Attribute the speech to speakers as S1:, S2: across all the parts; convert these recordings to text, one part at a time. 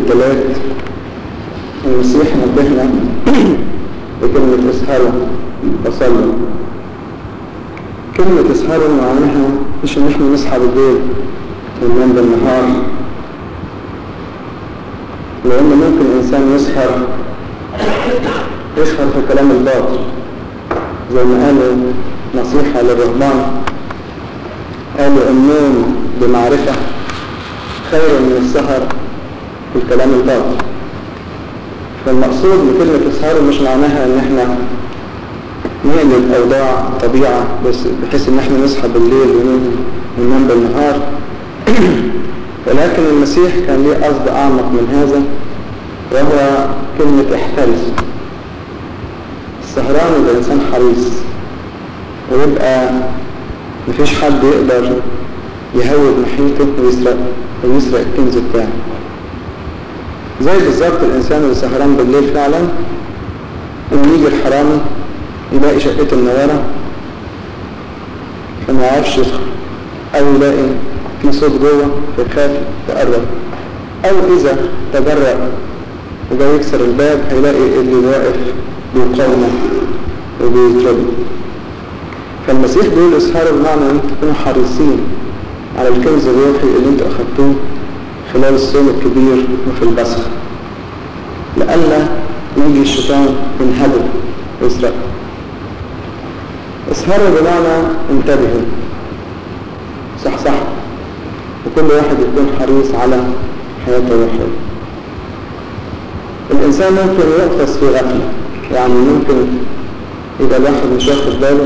S1: الثلاث المسيح نبهنا بكلمة اسهروا وصلوا كلمة اسهروا معناها مش ان احنا نصحى بالليل وننام بالنهار لان ممكن الانسان يسهر يسهر في كلام الباطل زي ما قالوا نصيحة للرهبان قالوا النوم بمعرفة خير من السهر في الكلام الباطل فالمقصود بكلمة اسهار مش معناها ان احنا نقلب اوضاع طبيعة بس بحيث ان احنا نصحى بالليل وننام بالنهار ولكن المسيح كان ليه قصد اعمق من هذا وهو كلمة احترس السهران يبقى انسان حريص ويبقى مفيش حد يقدر يهود ناحيته ويسرق ويسرق الكنز بتاعه زي بالظبط الإنسان اللي سهران بالليل فعلا إنه يجي الحرامي يلاقي شقته منورة فما يعرفش يدخل أو يلاقي في صوت جوه فيخاف يقرب أو إذا تجرأ وجاي يكسر الباب هيلاقي اللي واقف بيقاومه وبيطرده فالمسيح بيقول اسهروا بمعنى ان انتوا تكونوا حريصين على الكنز الروحي اللي انتوا اخدتوه خلال الصوم الكبير وفي البصر لئلا يجي الشيطان ينهبه ويسرقه اسهروا بمعنى انتبهوا صح صح وكل واحد يكون حريص على حياته الروحية الإنسان ممكن يقفز في غفلة يعني ممكن يبقى الواحد مش واخد باله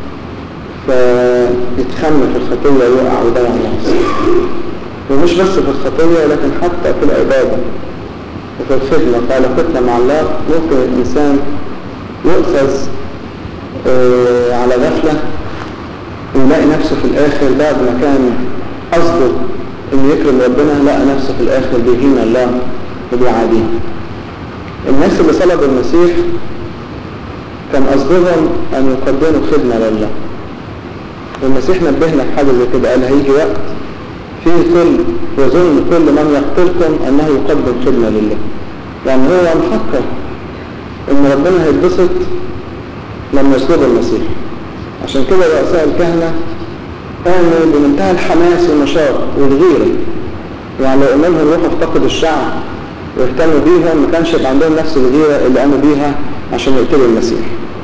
S1: فيتخمى في الخطية ويقع ويضيع نفسه ومش بس في الخطية لكن حتى في العبادة وفي الخدمة في علاقتنا مع الله ممكن الإنسان يؤخذ آه على غفلة ويلاقي نفسه في الآخر بعد ما كان قصده إنه يكرم ربنا لقى نفسه في الآخر بيهين الله وبيعاديه الناس اللي صلبوا المسيح كان قصدهم أن يقدموا خدمة لله والمسيح نبهنا في حاجة زي كده قال هيجي وقت فيه كل يظن كل من يقتلكم أنه يقدم خدمة لله يعني هو مفكر إن ربنا هيتبسط لما يصلب المسيح عشان كده رؤساء الكهنة قاموا بمنتهى الحماس والنشاط والغيرة يعني لو قلنا لهم روحوا افتقدوا الشعب واهتموا بيهم ما كانش يبقى عندهم نفس الغيرة اللي قاموا بيها عشان يقتلوا المسيح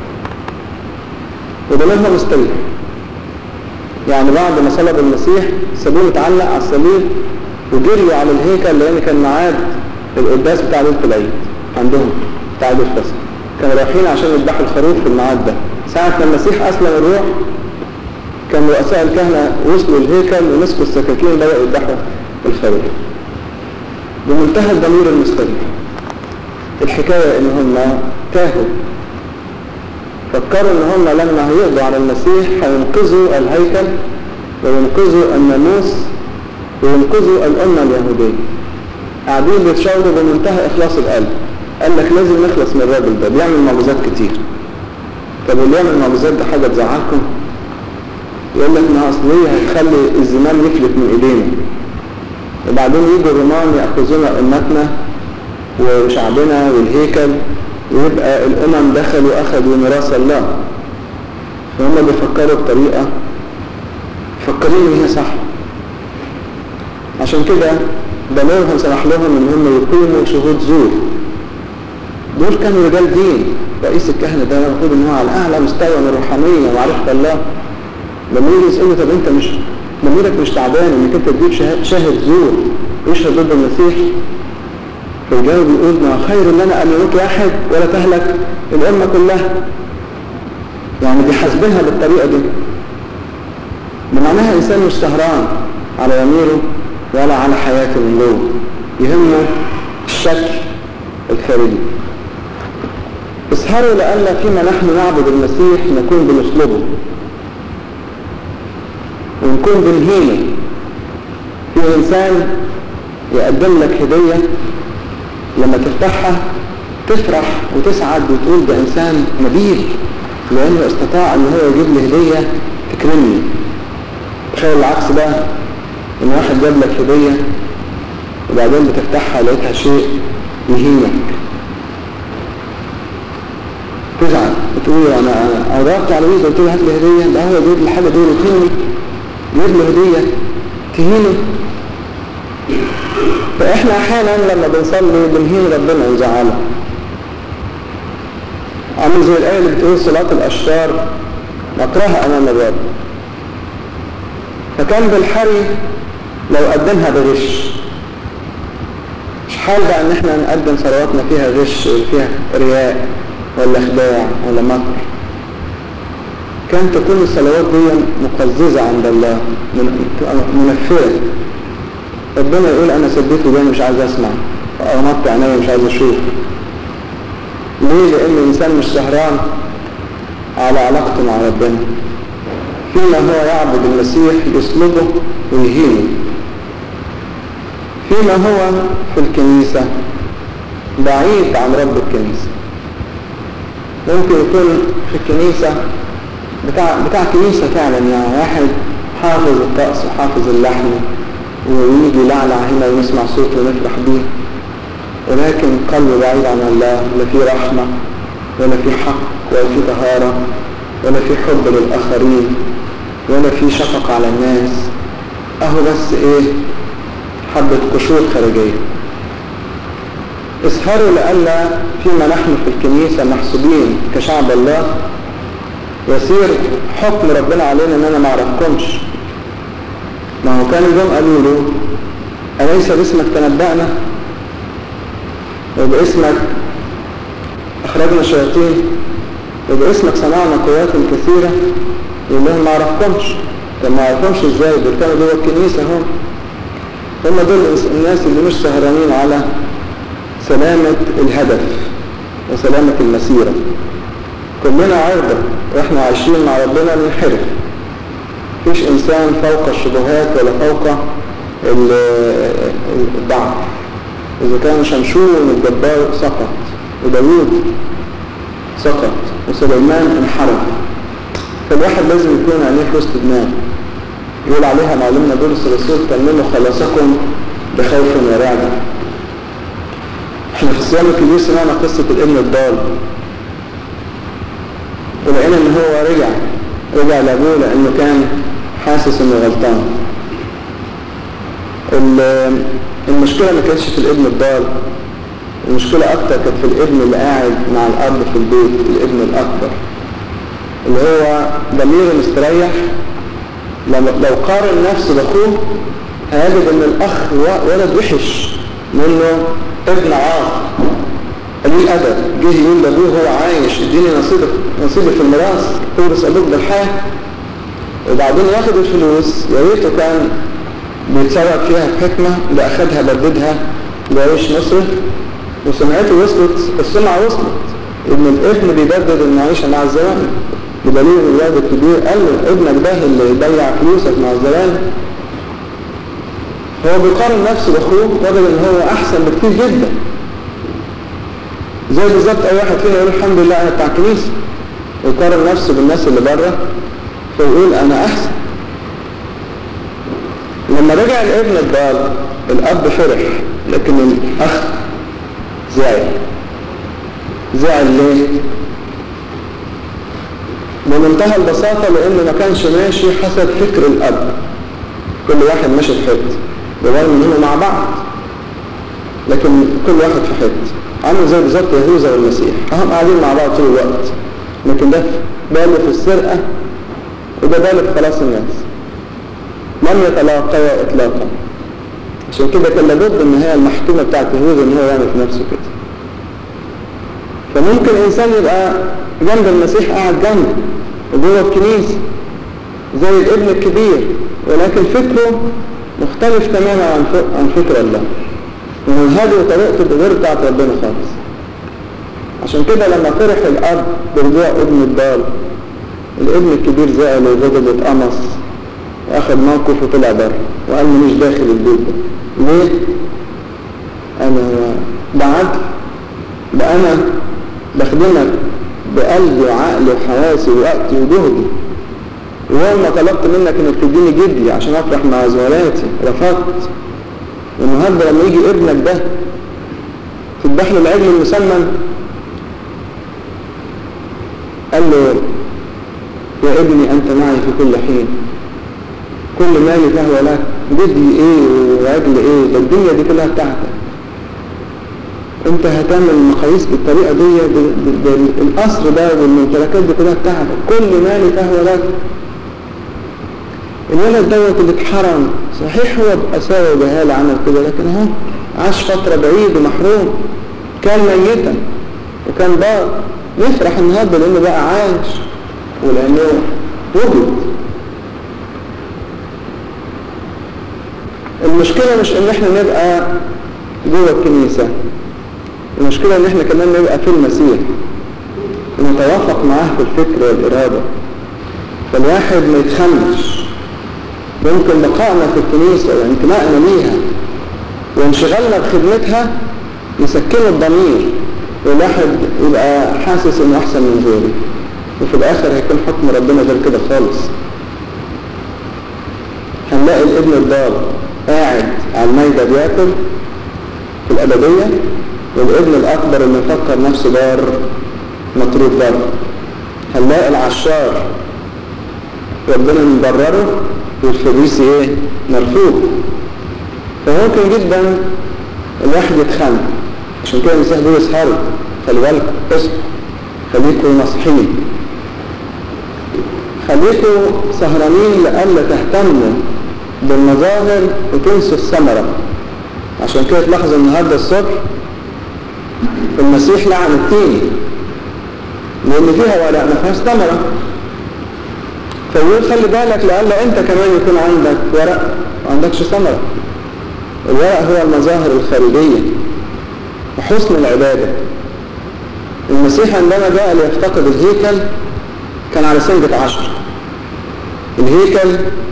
S1: وده منهم مستريح يعني بعد ما صلب المسيح سابوه متعلق على الصليب وجريوا على الهيكل لان كان ميعاد القداس بتاع ليله العيد عندهم بتاع عيد الفصح كانوا رايحين عشان يذبحوا الخروف في الميعاد ده ساعة ما المسيح أسلم الروح كان رؤساء الكهنة وصلوا الهيكل ومسكوا السكاكين بدأوا يذبحوا الخروف بمنتهى الضمير المستريح الحكاية ان هم تاهوا فكروا ان هم لما هيقضوا على المسيح هينقذوا الهيكل وينقذوا الناموس وينقذوا الأمة اليهودية قاعدين بيتشاوروا بمنتهى إخلاص القلب قال لك لازم نخلص من الراجل ده بيعمل معجزات كتير طب اللي يعمل معجزات ده حاجة تزعلكم يقول لك ما أصل هي هتخلي الزمان يفلت من إيدينا وبعدين يجوا الرومان يأخذون أمتنا وشعبنا والهيكل ويبقى الأمم دخلوا أخذوا ميراث الله فهم بيفكروا بطريقة فكرين إن هي صح عشان كده ضميرهم سمح لهم إن هم يقيموا شهود زور دول كانوا رجال دين رئيس الكهنة ده المفروض إن هو على أعلى مستوى من الروحانية ومعرفة الله لما يجي يسأله طب أنت مش ضميرك مش تعبان إنك أنت تجيب شاهد زور يشهد ضد المسيح فالجاوب يقول ما خير لنا أن يموت واحد ولا تهلك الأمة كلها يعني بيحاسبها بالطريقة دي بمعناها إنسان مش سهران على ضميره ولا على حياته من جوه يهمه الشكل الخارجي اسهروا لألا فيما نحن نعبد المسيح نكون بنطلبه ونكون بنهينه في إنسان يقدم لك هدية لما تفتحها تفرح وتسعد وتقول ده إنسان نبيل لأنه استطاع أن هو يجيب لي هدية تكرمني تخيل العكس ده إن واحد جاب لك هدية وبعدين بتفتحها لقيتها شيء يهينك تزعل بتقول انا انا ضغطت على ويزا قلت له هات لي هديه ده هو جايب لي حاجه دي وتهيني جايب له هديه تهيني فاحنا احيانا لما بنصلي بنهين ربنا ونزعله عامل زي الايه اللي بتقول صلاه الاشرار نكرهها امام الرب فكان بالحري لو قدمها بغش مش حال بقى ان احنا نقدم صلواتنا فيها غش ولا فيها رياء ولا خداع ولا مكر كان تكون الصلوات دي مقززة عند الله منفرة ربنا يقول انا سديته ده مش عايز اسمع اغمضت عيني مش عايز اشوف ليه لان الانسان مش سهران على علاقته مع ربنا فيما هو يعبد المسيح يسلبه ويهينه فيما هو في الكنيسة بعيد عن رب الكنيسة ممكن يكون في الكنيسة بتاع, بتاع كنيسة فعلا يعني واحد حافظ الطقس وحافظ اللحن ويجي يلعلع هنا ونسمع صوته ونفرح بيه ولكن قلبه بعيد عن الله لا في رحمة ولا في حق ولا في طهارة ولا في حب للآخرين ولا في شفقة على الناس اهو بس ايه حبة قشور خارجية اسهروا لألا فيما نحن في الكنيسة محسوبين كشعب الله يصير حكم ربنا علينا ان انا ما اعرفكمش ما هو كان اليوم قالوا له أليس باسمك تنبأنا وباسمك أخرجنا الشياطين وباسمك صنعنا قوات كثيرة يقول لهم ما اعرفكمش طب ما اعرفكمش ازاي دول كانوا جوه الكنيسة هم هم دول الناس اللي مش سهرانين على سلامة الهدف وسلامة المسيرة كلنا عرضة واحنا عايشين مع ربنا ننحرف مفيش انسان فوق الشبهات ولا فوق الضعف اذا كان شمشون الجبار سقط وداوود سقط وسليمان انحرف فالواحد لازم يكون عينيه في وسط دماغه يقول عليها معلمنا بولس الرسول تمموا خلاصكم بخوف ورعب احنا في الصيام الكبير سمعنا قصة الابن الضال ولقينا ان هو رجع رجع لابوه لانه كان حاسس انه غلطان المشكلة ما كانتش في الابن الضال المشكلة اكتر كانت في الابن اللي قاعد مع الاب في البيت الابن الاكبر اللي هو ضميره مستريح لو قارن نفسه باخوه هيجد ان الاخ ولد وحش منه ابن عاق قليل ادب جه يقول لابوه هو عايش اديني نصيبك نصيبي في الميراث تورث ابوك بالحياه وبعدين ياخد الفلوس يا ريته كان بيتصرف فيها بحكمه ده اخدها بددها بعيش مصر وسمعته وصلت السمعه وصلت ابن الابن بيبدد المعيشه مع الزمان بدليل الولاد الكبير قال له ابنك ده اللي يضيع فلوسك مع الزمان هو بيقارن نفسه باخوه وجد ان هو احسن بكتير جدا زي بالظبط اي واحد فينا يقول الحمد لله انا بتاع كنيسه ويقارن نفسه بالناس اللي بره فيقول انا احسن لما رجع الابن الضال الاب فرح لكن الاخ زعل زعل ليه بمنتهى البساطة لأنه ما كانش ماشي حسب فكر الأب كل واحد ماشي في حته بالرغم إنهم مع بعض لكن كل واحد في حته عامل زي بالظبط يهوذا والمسيح هم قاعدين مع بعض طول الوقت لكن ده باله في السرقة وده باله في خلاص الناس لم يتلاقيا إطلاقا عشان كده كان لابد ان هي المحكومة بتاعت يهوذا ان هو يعمل في نفسه كده فممكن انسان يبقى جنب المسيح قاعد جنبه وجوه الكنيسة زي الابن الكبير ولكن فكره مختلف تماما عن عن فكر الله ومنهجه وطريقته غير بتاعت ربنا خالص عشان كده لما فرح الاب برجوع ابن الضال الابن الكبير زعل وغضب واتقمص واخد موقف وطلع بره وقال لي مش داخل البيت ده ليه؟ انا ده عدل ده انا بخدمك بقلبي وعقلي وحواسي ووقتي وجهدي ويوم ما طلبت منك انك تديني جدي عشان افرح مع زملاتي رفضت والنهارده لما يجي ابنك ده تذبح له العجل المسمن قال له يا ابني أنت معي في كل حين كل مالي فهو لك جدي ايه وعجل ايه ده الدنيا دي كلها بتاعتك انت هتعمل المقاييس بالطريقة دي القصر ده والممتلكات دي كلها بتاعتك كل مالي فهو لك الولد دوت اللي اتحرم صحيح هو بأساوة وجهالة عمل كده لكن اهو عاش فترة بعيد ومحروم كان ميتا وكان بار نفرح النهارده لانه بقى عايش ولانه وجد المشكلة مش ان احنا نبقى جوه الكنيسة المشكلة ان احنا كمان نبقى في المسيح ونتوافق معاه في الفكر والإرادة فالواحد ما يتخمش ممكن بقائنا في الكنيسة وانتمائنا ليها وانشغالنا بخدمتها يسكنوا الضمير والواحد يبقى حاسس انه احسن من غيره وفي الاخر هيكون حكم ربنا غير كده خالص هنلاقي الابن الضال قاعد على الميدة بياكل في الأبدية والابن الأكبر اللي مفكر نفسه دار مطرود بره هنلاقي العشار ربنا مبرره والفريسي ايه مرفوض فممكن جدا الواحد يتخانق عشان كده المسيح بيقول اسهروا خلي بالك اصحوا خليكم ناصحين خليكم سهرانين لألا تهتموا بالمظاهر وتنسوا الثمرة عشان كده تلاحظوا النهاردة الصبح المسيح لعن التين لأن فيها ورق ما فيهاش ثمرة فيقول خلي بالك لألا أنت كمان يكون عندك ورق ما عندكش ثمرة الورق هو المظاهر الخارجية وحسن العبادة المسيح عندما جاء ليفتقد الهيكل كان على سنجة عشر الهيكل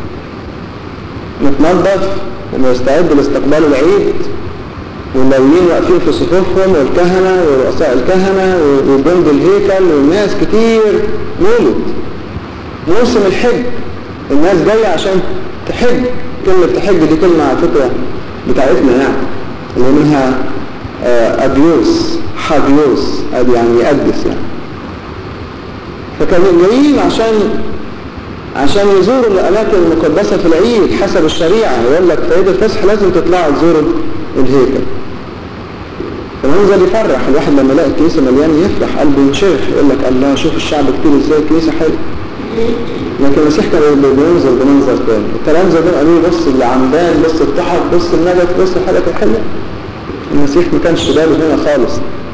S1: متنظف ومستعد لاستقبال العيد واللاويين واقفين في صفوفهم والكهنة ورؤساء الكهنة وجند الهيكل والناس كتير مولد موسم الحج الناس جاية عشان تحج كلمة تحج دي كلمة على فكرة بتاعتنا يعني اللي منها أديوس حاديوس أدي يعني يقدس يعني فكانوا جايين عشان عشان يزوروا الأماكن المقدسة في العيد حسب الشريعة يقول لك في عيد الفصح لازم تطلعوا تزوروا الهيكل فمنظر يفرح الواحد لما يلاقي الكنيسة مليانة يفرح قلبه ينشرح يقول لك الله شوف الشعب كتير ازاي الكنيسة حلوة لكن المسيح كان بينزل بمنظر تاني التلامذة دول قالوا بص العمدان بص التحف بص النجف بص الحاجات الحلوة المسيح ما كانش باله هنا خالص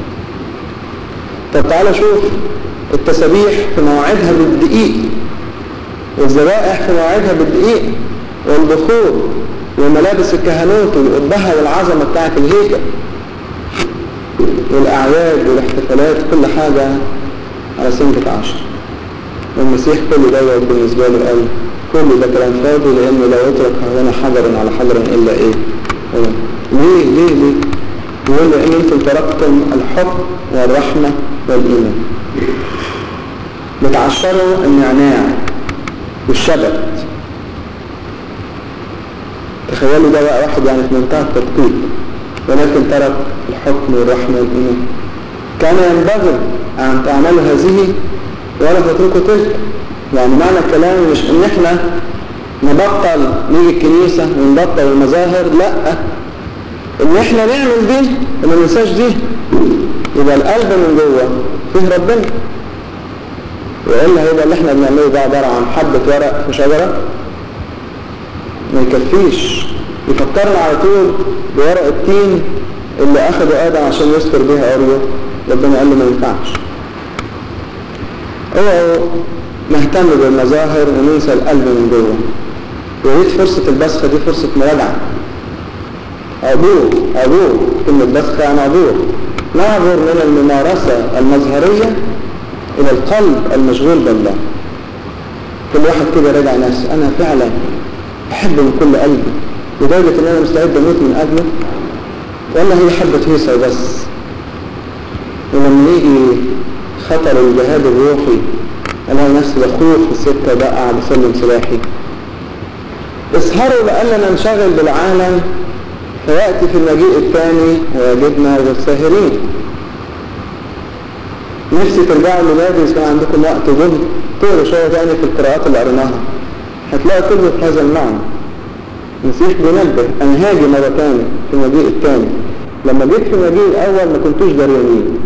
S1: طب تعالى شوف التسابيح في مواعيدها بالدقيق والذبائح في مواعيدها بالدقيق والبخور وملابس الكهنوت والأبهة والعظمة بتاعت الهيكل والأعياد والاحتفالات كل حاجة على سنة عشر والمسيح كل ده بالنسبة له قال كل ده كلام فاضي لأنه لا يترك هنا حجر على حجر إلا إيه ليه ليه ليه يقول لأن أنتم تركتم الحب والرحمة والإيمان بتعشروا النعناع والشبت تخيلوا ده بقى واحد يعني في منتهى التدقيق ولكن ترك الحكم والرحمة والإيمان كان ينبغي أن تعملوا هذه ولا تتركوا تلك يعني معنى الكلام مش ان احنا نبطل نيجي الكنيسة ونبطل المظاهر لا ان احنا نعمل دي وما ننساش دي يبقى القلب من جوه فيه ربنا وإلا هيبقى اللي احنا بنعمله ده عبارة عن حبة ورق في شجرة ما يكفيش يفكرنا على طول بورق التين اللي أخده آدم عشان يستر بيها أرضه ربنا قال له ما ينفعش اوعوا نهتم بالمظاهر وننسى القلب من جوه وريت فرصة البسخة دي فرصة مراجعة عبور عبور كلمة بسخة يعني عبور نعبر من الممارسة المظهرية إلى القلب المشغول بالله كل واحد كده راجع نفسه أنا فعلا بحبه من كل قلبي لدرجة إن أنا مستعد أموت من أجله ولا هي حبة هيصة بس ولما يجي خطر الجهاد الروحي أنا نفسي بخوف في السكة بقع بسلم سلاحي اسهروا لأننا ننشغل بالعالم فيأتي في المجيء الثاني ويجدنا غير ساهرين نفسي ترجعوا لنادي كان عندكم وقت وجهد تقروا شوية تاني في القراءات اللي قريناها هتلاقي كله في هذا المعنى المسيح بينبه أنا هاجي مرة تاني في المجيء الثاني لما جيت في المجيء الأول ما كنتوش دريانين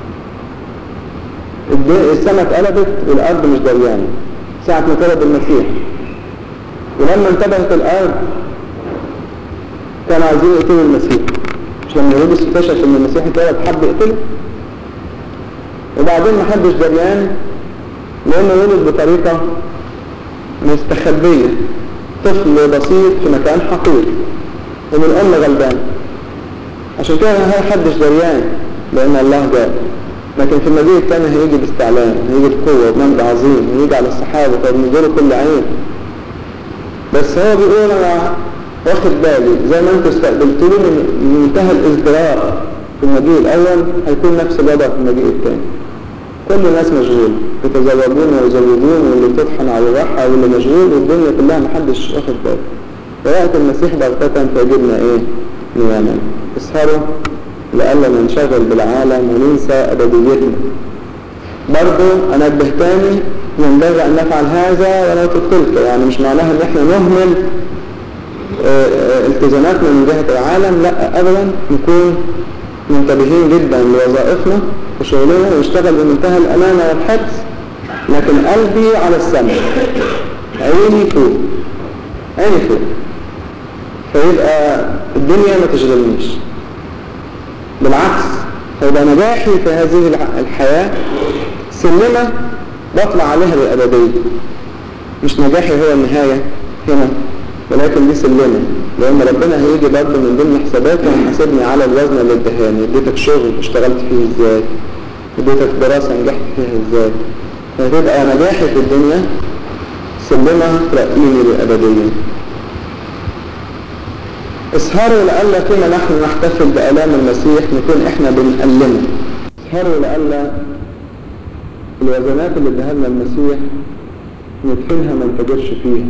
S1: السماء اتقلبت والأرض مش دريانة ساعة ما اتولد المسيح ولما انتبهت الأرض كانوا عايزين يقتلوا المسيح مش لما يهودس اكتشف ان المسيح اتولد حب يقتله وبعدين ما حدش دريان لانه ولد بطريقة مستخبية طفل بسيط في مكان حقير ومن أم غلبان عشان كده ما حدش دريان لأن الله جاء لكن في المجيء الثاني هيجي باستعلان هيجي بقوة بمجد عظيم هيجي على الصحابة فبنجيله كل عين بس هو بيقول أنا واخد بالي زي ما انتوا استقبلتوني من منتهى الازدراء في المجيء الأول هيكون نفس الوضع في المجيء الثاني كل الناس مشغول يتزوجون ويزوجون واللي تطحن على الراحة واللي مشغول والدنيا كلها محدش واخد باله فيأتي المسيح بغتة فيجبنا ايه نياما اسهروا لألا ننشغل بالعالم وننسى أبديتنا برضو أنبه تاني ينبغي أن نفعل هذا ولا تلك يعني مش معناها أن احنا نهمل التزاماتنا من جهة العالم لا أبدا نكون منتبهين جدا لوظائفنا وشغلنا ونشتغل بمنتهى الأمانة والحرص لكن قلبي على السماء عيني فوق عيني فوق فيبقى الدنيا ما تشغلنيش بالعكس هيبقى نجاحي في هذه الحياة سلمة بطلع عليها بالأبدية مش نجاحي هو النهاية هنا ولكن دي سلمة لأن ربنا هيجي برضه من ضمن حساباته ويحاسبني على الوزن اللي ادهاني اديتك شغل اشتغلت فيه ازاي اديتك دراسة نجحت فيها ازاي فهتبقى نجاحي في الدنيا سلمة ترقيني للأبدية اسهروا لألا فيما نحن نحتفل بآلام المسيح نكون احنا بنألمه اسهروا لألا الوزنات اللي اداها لنا المسيح ندفنها ما نتجرش فيها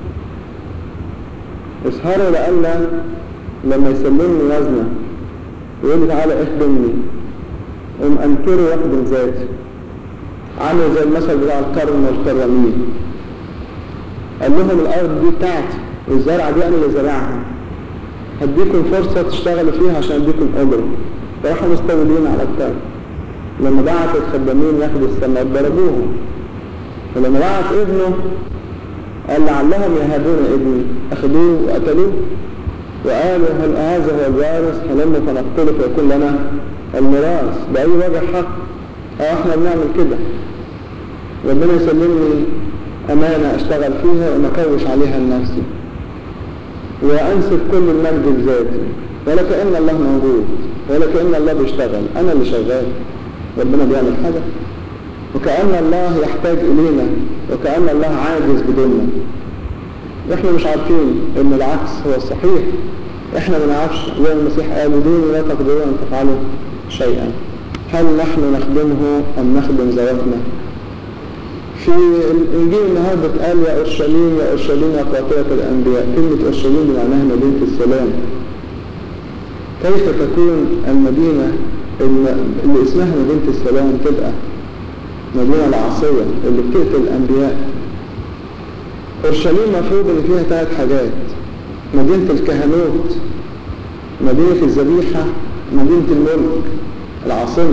S1: اسهروا لألا لما يسلمني وزنة يقول لي تعالى اخدمني قوم انكره واخدم ذاتي عامل زي المثل بتاع الكرم والكرمين قال لهم الارض دي بتاعتي والزرعه دي انا اللي زرعها هديكم فرصة تشتغلوا فيها عشان اديكم اجر فراحوا مستولين على الكرم لما بعت الخدامين ياخدوا السماء ضربوهم فلما بعت ابنه قال لعلهم يهابون ابني اخذوه وقتلوه وقالوا هل هذا هو الوارث هلم فنقتله فيكون لنا الميراث بأي وجه حق اه احنا بنعمل كده ربنا يسلمني امانة اشتغل فيها وما كوش عليها لنفسي وانسب كل المجد لذاتي ولا كأن الله موجود ولا كأن الله بيشتغل انا اللي شغال ربنا بيعمل حاجة وكأن الله يحتاج الينا وكأن الله عاجز بدوننا احنا مش عارفين ان العكس هو الصحيح احنا ما نعرفش زي المسيح قال بدون لا تقدرون ان تفعلوا شيئا هل نحن نخدمه ام نخدم ذواتنا في الانجيل النهارده اتقال يا اورشليم يا اورشليم يا قاطره الانبياء كلمه اورشليم بمعناها مدينه السلام كيف تكون المدينه اللي اسمها مدينه السلام تبقى مدينه العاصيه اللي بتقتل الانبياء اورشليم مفروض ان فيها ثلاث حاجات مدينه الكهنوت مدينه الذبيحه مدينه الملك العاصمه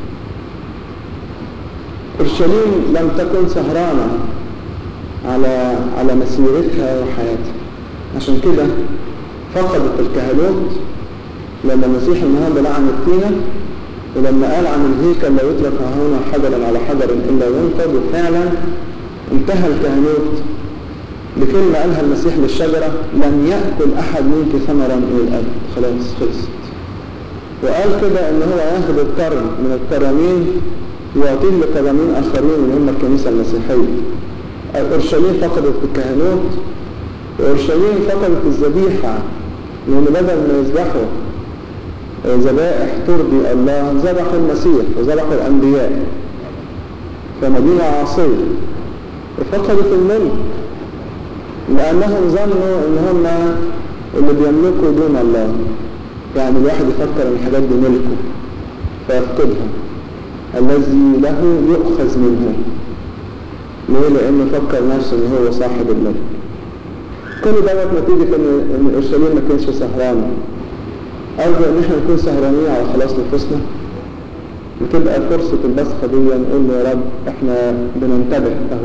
S1: اورشليم لم تكن سهرانة على على مسيرتها وحياتها عشان كده فقدت الكهنوت لما المسيح النهارده لعن التينة ولما قال عن الهيكل لا يترك هنا حجرا على حجر الا ينقض وفعلا انتهى الكهنوت بكلمة قالها المسيح للشجرة لن يأكل أحد منك ثمرا إلى الأبد خلاص خلصت وقال كده إن هو ياخد الكرم من الكرامين ويعطيه لكرامين آخرين اللي هم الكنيسة المسيحية أورشليم فقدت الكهنوت وأورشليم فقدت الذبيحة لأن بدل ما يذبحوا ذبائح ترضي الله ذبحوا المسيح وذبحوا الأنبياء فمدينة عاصية وفقدت الملك لأنهم ظنوا إن هم اللي بيملكه دون الله يعني الواحد يفكر ان الحاجات دي ملكه فيفقدها الذي له يؤخذ منه ليه لانه فكر نفسه ان هو صاحب الملك كل دوت نتيجة ان ان اورشليم ما كانش سهرانة ارجو ان احنا نكون سهرانين على خلاص نفوسنا وتبقى فرصة البسخة دي نقول له يا رب احنا بننتبه اهو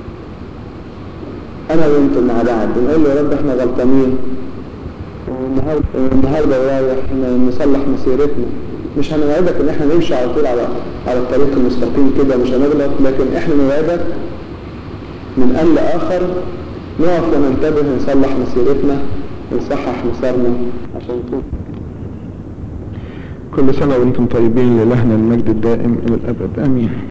S1: انا وانتم مع بعض نقول له يا رب احنا غلطانين والنهارده والنهارده رايح نصلح مسيرتنا مش هنوعدك ان احنا نمشي على طول على على الطريق المستقيم كده مش هنغلط لكن احنا نوعدك من ان لاخر نقف وننتبه نصلح مسيرتنا ونصحح مسارنا عشان نكون
S2: كل سنة وانتم طيبين لإلهنا المجد الدائم إلى الأبد آمين